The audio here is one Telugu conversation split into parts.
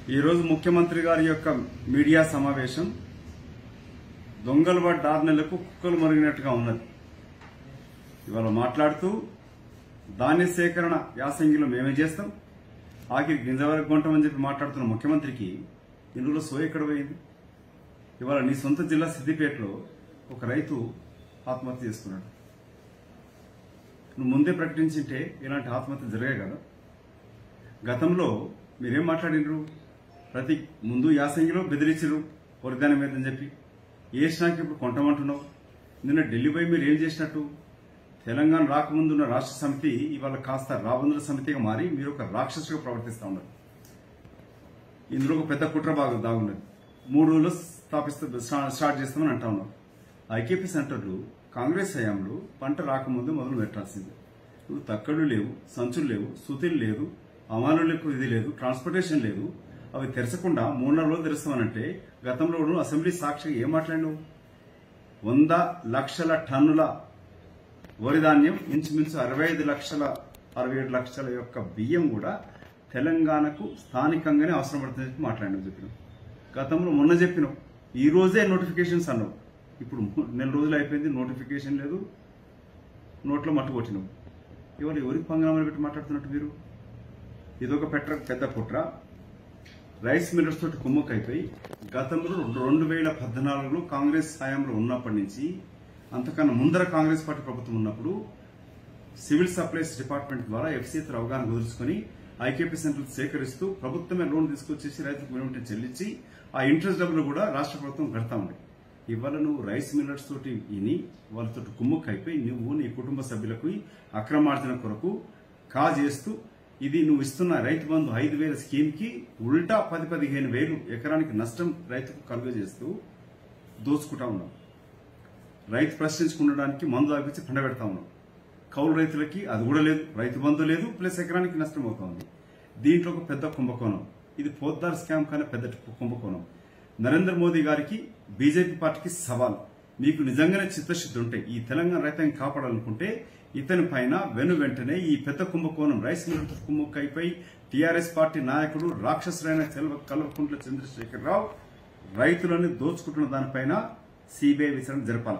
ఈరోజు ముఖ్యమంత్రి గారి యొక్క మీడియా సమావేశం దొంగలు పడ్డ ఆరు నెలలకు కుక్కలు మరిగినట్టుగా ఉన్నది ఇవాళ మాట్లాడుతూ ధాన్య సేకరణ యాసంగిలో మేమే చేస్తాం ఆఖరి గింజ వరకు కొంటామని చెప్పి మాట్లాడుతున్న ముఖ్యమంత్రికి ఇందులో సో ఎక్కడ పోయింది ఇవాళ నీ సొంత జిల్లా సిద్దిపేటలో ఒక రైతు ఆత్మహత్య చేసుకున్నాడు నువ్వు ముందే ప్రకటించింటే ఇలాంటి ఆత్మహత్య జరిగాయి కదా గతంలో మీరేం మాట్లాడినరు ప్రతి ముందు యాసంగిలో బెదిరించరు వరిధాన్యం మీదని చెప్పి వేసినాక ఇప్పుడు కొంటమంటున్నావు నిన్న ఢిల్లీ పోయి మీరు ఏం చేసినట్టు తెలంగాణ రాకముందు ఉన్న రాష్ట్ర సమితి ఇవాళ కాస్త రాబందుల సమితిగా మారి మీరు ఒక రాక్షసుగా ప్రవర్తిస్తా ఉన్నారు ఇందులో ఒక పెద్ద కుట్ర బాగా దాగున్నది మూడు రోజులు స్థాపిస్తూ స్టా- స్టార్ట్ చేస్తామని అంటా ఉన్నారు ఐకేపీ సెంటర్లు కాంగ్రెస్ హయాంలో పంట రాకముందు మొదలు పెట్టాల్సింది ఇప్పుడు తక్కడు లేవు సంచులు లేవు సుతులు లేదు అమానులకు ఇది లేదు ట్రాన్స్పోర్టేషన్ లేదు అవి తెరచకుండా మూడు నాలుగు రోజులు తెరుస్తామనంటే గతంలో నువ్వు అసెంబ్లీ సాక్షిగా ఏం మాట్లాడినావు వంద లక్షల టన్నుల వరి ధాన్యం ఇంచుమించు అరవై ఐదు లక్షల అరవై ఏడు లక్షల యొక్క బియ్యం కూడా తెలంగాణకు స్థానికంగానే అవసరం పడుతుందని మాట్లాడినాం చెప్పినాం గతంలో మొన్న చెప్పినాం ఈ రోజే నోటిఫికేషన్స్ అన్నావు ఇప్పుడు ము- నెల రోజులు అయిపోయింది నోటిఫికేషన్ లేదు నోట్లో మట్టు కొట్టినావు ఎవరు ఎవరికి పంగనామాలు పెట్టి మాట్లాడుతున్నట్టు మీరు ఇదొక పెట్ర పెద్ద పుట్ర రైస్ మిల్లర్స్ తోటి కుమ్మక్క అయిపోయి గతంలో రెండు వేల పద్నాలుగులో కాంగ్రెస్ హయాంలో ఉన్నప్పటి నుంచి అంతకన్నా ముందర కాంగ్రెస్ పార్టీ ప్రభుత్వం ఉన్నప్పుడు సివిల్ సప్లైస్ డిపార్ట్మెంట్ ద్వారా ఎఫ్సీతో అవగాహన కుదుర్చుకొని ఐకేపీ సెంటర్లు సేకరిస్తూ ప్రభుత్వమే లోన్ తీసుకొచ్చేసి రైతులకు వెనుంటే చెల్లించి ఆ ఇంట్రెస్ట్ డబ్బులు కూడా రాష్ట్ర ప్రభుత్వం కడతా ఉంది ఇవాళ నువ్వు రైస్ మిల్లర్స్ తోటి ఇని వాళ్ళతో కుమ్ముక్ అయిపోయి నువ్వు నీ కుటుంబ సభ్యులకు అక్రమార్జన కొరకు కాజేస్తూ ఇది నువ్వు ఇస్తున్న రైతు బంధు ఐదు వేల స్కీమ్ కి ఉల్టా పది పదిహేను వేలు ఎకరానికి నష్టం రైతుకు కలుగజేస్తూ దోచుకుంటా ఉన్నావు రైతు ప్రశ్నించుకుండడానికి మందు ఆపించి పండ పెడతా ఉన్నాం కౌలు రైతులకి అది కూడా లేదు రైతు బంధు లేదు ప్లస్ ఎకరానికి నష్టం అవుతోంది దీంట్లో ఒక పెద్ద కుంభకోణం ఇది పోద్దార్ స్కామ్ కన్నా పెద్ద కుంభకోణం నరేంద్ర మోదీ గారికి బీజేపీ పార్టీకి సవాల్ మీకు నిజంగానే చిత్తశుద్ధి ఉంటే ఈ తెలంగాణ రైతాంగం కాపాడాలనుకుంటే ఇతని పైన వెను వెంటనే ఈ పెద్ద కుంభకోణం రైస్ మిల్ కుమ్ముక్కైపై టీఆర్ఎస్ పార్టీ నాయకుడు రాక్షసులైన సెల్వ కల్వకుంట్ల చంద్రశేఖరరావు రైతులను దోచుకుంటున్న దానిపైన సిబిఐ విచారణ జరపాలి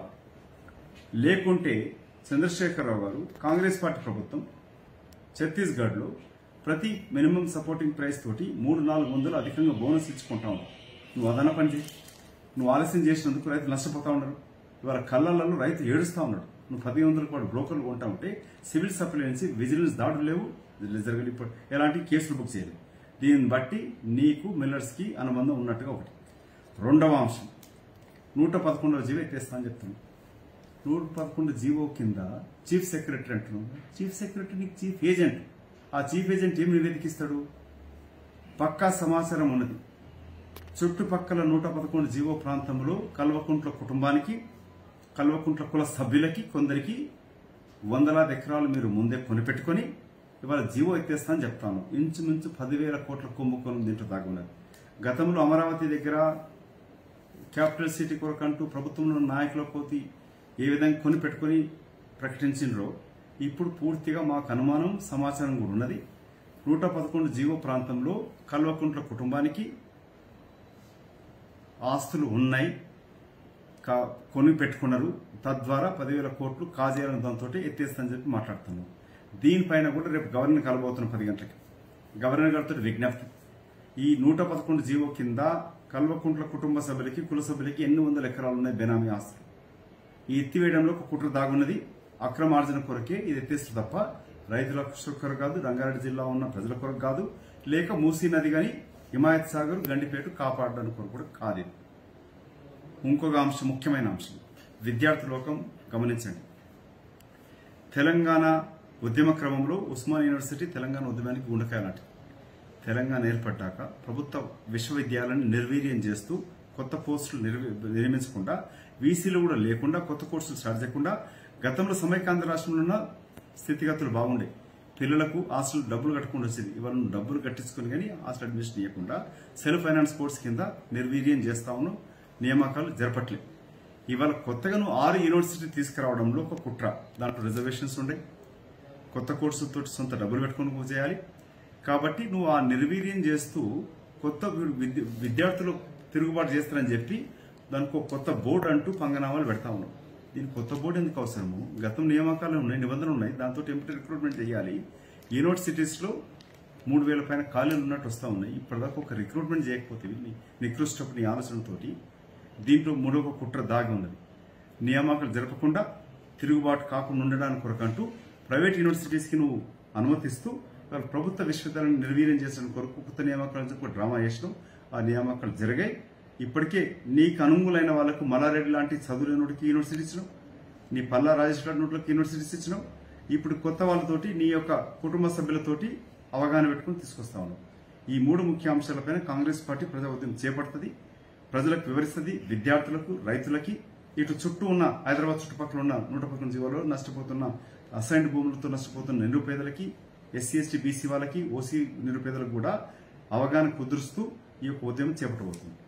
లేకుంటే చంద్రశేఖరరావు గారు కాంగ్రెస్ పార్టీ ప్రభుత్వం ఛత్తీస్గఢ్లో ప్రతి మినిమం సపోర్టింగ్ ప్రైస్ తోటి మూడు నాలుగు వందలు అధికంగా బోనస్ ఇచ్చుకుంటా ఉన్నావు నువ్వు అదన పని చేయి నువ్వు ఆలస్యం చేసినందుకు రైతులు నష్టపోతా ఉన్నారు ఇవాళ కళ్ళల్లో రైతు ఏడుస్తా ఉన్నాడు నువ్వు పది వందలకు వాడు బ్రోకర్లు కొంటా ఉంటే సివిల్ సప్లై నుంచి విజిలెన్స్ దాడులు లేవు జరగలి ఎలాంటి కేసులు బుక్ చేయలేదు దీన్ని బట్టి నీకు మిల్లర్స్ కి అనుబంధం ఉన్నట్టుగా ఒకటి రెండవ అంశం నూట పదకొండవ జీవో ఎత్తేస్తా అని చెప్తున్నాను నూట పదకొండు జీవో కింద చీఫ్ సెక్రటరీ అంటున్నాం చీఫ్ సెక్రటరీ నీకు చీఫ్ ఏజెంట్ ఆ చీఫ్ ఏజెంట్ ఏం నివేదికిస్తాడు పక్కా సమాచారం ఉన్నది చుట్టుపక్కల నూట పదకొండు జీవో ప్రాంతంలో కల్వకుంట్ల కుటుంబానికి కల్వకుంట్ల కుల సభ్యులకి కొందరికి వందలాది ఎకరాలు మీరు ముందే కొనిపెట్టుకొని ఇవాళ జీవో ఎత్తేస్తా అని చెప్తాను ఇంచుమించు పదివేల కోట్ల కుంభకోణం దీంట్లో దాగున్నది గతంలో అమరావతి దగ్గర క్యాపిటల్ సిటీ కొరకు అంటూ ప్రభుత్వంలో నాయకుల కోతి ఏ విధంగా కొని పెట్టుకుని ప్రకటించినరో ఇప్పుడు పూర్తిగా మాకు అనుమానం సమాచారం కూడా ఉన్నది నూట పదకొండు జీవో ప్రాంతంలో కల్వకుంట్ల కుటుంబానికి ఆస్తులు ఉన్నాయి కా- కొని పెట్టుకున్నారు తద్వారా పదివేల కోట్లు కాజేయాలని దాంతో ఎత్తేస్తానని చెప్పి మాట్లాడుతున్నాం దీనిపైన కూడా రేపు గవర్నర్ కలబోతున్నాం పది గంటలకి గవర్నర్ గారితో విజ్ఞప్తి ఈ నూట పదకొండు జీవో కింద కల్వకుంట్ల కుటుంబ సభ్యులకి కుల సభ్యులకి ఎన్ని వందల ఎకరాలు ఉన్నాయి బెనామీ ఆస్తులు ఈ ఎత్తివేయడంలో ఒక కుట్ర దాగున్నది అక్రమార్జన కొరకే ఇది ఎత్తేస్తుంది తప్ప రైతుల కొరకు కాదు రంగారెడ్డి జిల్లా ఉన్న ప్రజల కొరకు కాదు లేక మూసీ నది గాని హిమాయత్ సాగర్ గండిపేట కాపాడడానికి కొరకు కూడా కాదు ఇది. ఇంకొక అంశం ముఖ్యమైన అంశం విద్యార్థి లోకం గమనించండి తెలంగాణ ఉద్యమ క్రమంలో ఉస్మాన్ యూనివర్సిటీ తెలంగాణ ఉద్యమానికి గుండెకాయ లాంటిది తెలంగాణ ఏర్పడ్డాక ప్రభుత్వ విశ్వవిద్యాలయాన్ని నిర్వీర్యం చేస్తూ కొత్త పోస్టులు నిర్వి- నిర్మించకుండా వీసీలు కూడా లేకుండా కొత్త కోర్సులు స్టార్ట్ చేయకుండా గతంలో సమైకాంధ్ర రాష్ట్రంలో ఉన్న స్థితిగతులు బాగుండే పిల్లలకు హాస్టల్ డబ్బులు కట్టకుండా వచ్చేది ఇవాళ నువ్వు డబ్బులు కట్టించుకుని కానీ హాస్టల్ అడ్మిషన్ ఇవ్వకుండా సెల్ఫ్ ఫైనాన్స్ కోర్స్ కింద నిర్వీర్యం చేస్తా ఉన్నావు నియామకాలు జరపట్లేదు ఇవాళ కొత్తగా నువ్వు ఆరు యూనివర్సిటీ తీసుకురావడంలో ఒక కుట్ర దాంట్లో రిజర్వేషన్స్ ఉండే కొత్త కోర్సులతో సొంత డబ్బులు పెట్టుకుని చేయాలి కాబట్టి నువ్వు ఆ నిర్వీర్యం చేస్తూ కొత్త విద్య- విద్యార్థులు తిరుగుబాటు చేస్తారని చెప్పి దానికి ఒక కొత్త బోర్డు అంటూ పంగనామాలు పెడతా ఉన్నాం దీనికి కొత్త బోర్డు ఎందుకు అవసరము గతం నియామకాలు ఉన్నాయి నిబంధనలు ఉన్నాయి దాంతో ఎంపీ రిక్రూట్మెంట్ చేయాలి యూనివర్సిటీస్ లో మూడు వేల పైన ఖాళీలు ఉన్నట్టు వస్తా ఉన్నాయి ఇప్పటిదాకా ఒక రిక్రూట్మెంట్ చేయకపోతే నీ నికృష్టపు నీ ఆలోచనతోటి దీంట్లో మూడవ కుట్ర దాగి ఉన్నది నియామకాలు జరపకుండా తిరుగుబాటు కాకుండా ఉండడానికి కొరకంటూ ప్రైవేట్ యూనివర్సిటీస్కి నువ్వు అనుమతిస్తూ ఇవాళ ప్రభుత్వ విశ్వవిద్యాలయాన్ని నిర్వీర్యం చేసిన కొరకు కొత్త నియామకాలు చెప్పి డ్రామా చేసినాం ఆ నియామకాలు జరిగాయి ఇప్పటికే నీకు అనుకూలైన వాళ్ళకు మల్లారెడ్డి లాంటి చదువులేనుడికి యూనివర్సిటీ ఇచ్చినావు నీ పల్లా రాజేశ్వర నోట్లకి యూనివర్సిటీస్ ఇచ్చినావు ఇప్పుడు కొత్త వాళ్ళతోటి నీ యొక్క కుటుంబ సభ్యులతోటి అవగాహన పెట్టుకుని తీసుకొస్తా ఉన్నాం ఈ మూడు ముఖ్య అంశాలపైన కాంగ్రెస్ పార్టీ ప్రజా ఉద్యమం చేపడుతుంది ప్రజలకు వివరిస్తుంది విద్యార్థులకు రైతులకి ఇటు చుట్టూ ఉన్న హైదరాబాద్ చుట్టుపక్కల ఉన్న నూట పదకొండు జీవాలో నష్టపోతున్న అసైన్డ్ భూములతో నష్టపోతున్న నిరుపేదలకి ఎస్సీ ఎస్టీ బీసీ వాళ్ళకి ఓసీ నిరుపేదలకు కూడా అవగాహన కుదురుస్తూ ఈ యొక్క ఉద్యమం చేపట్టబోతుంది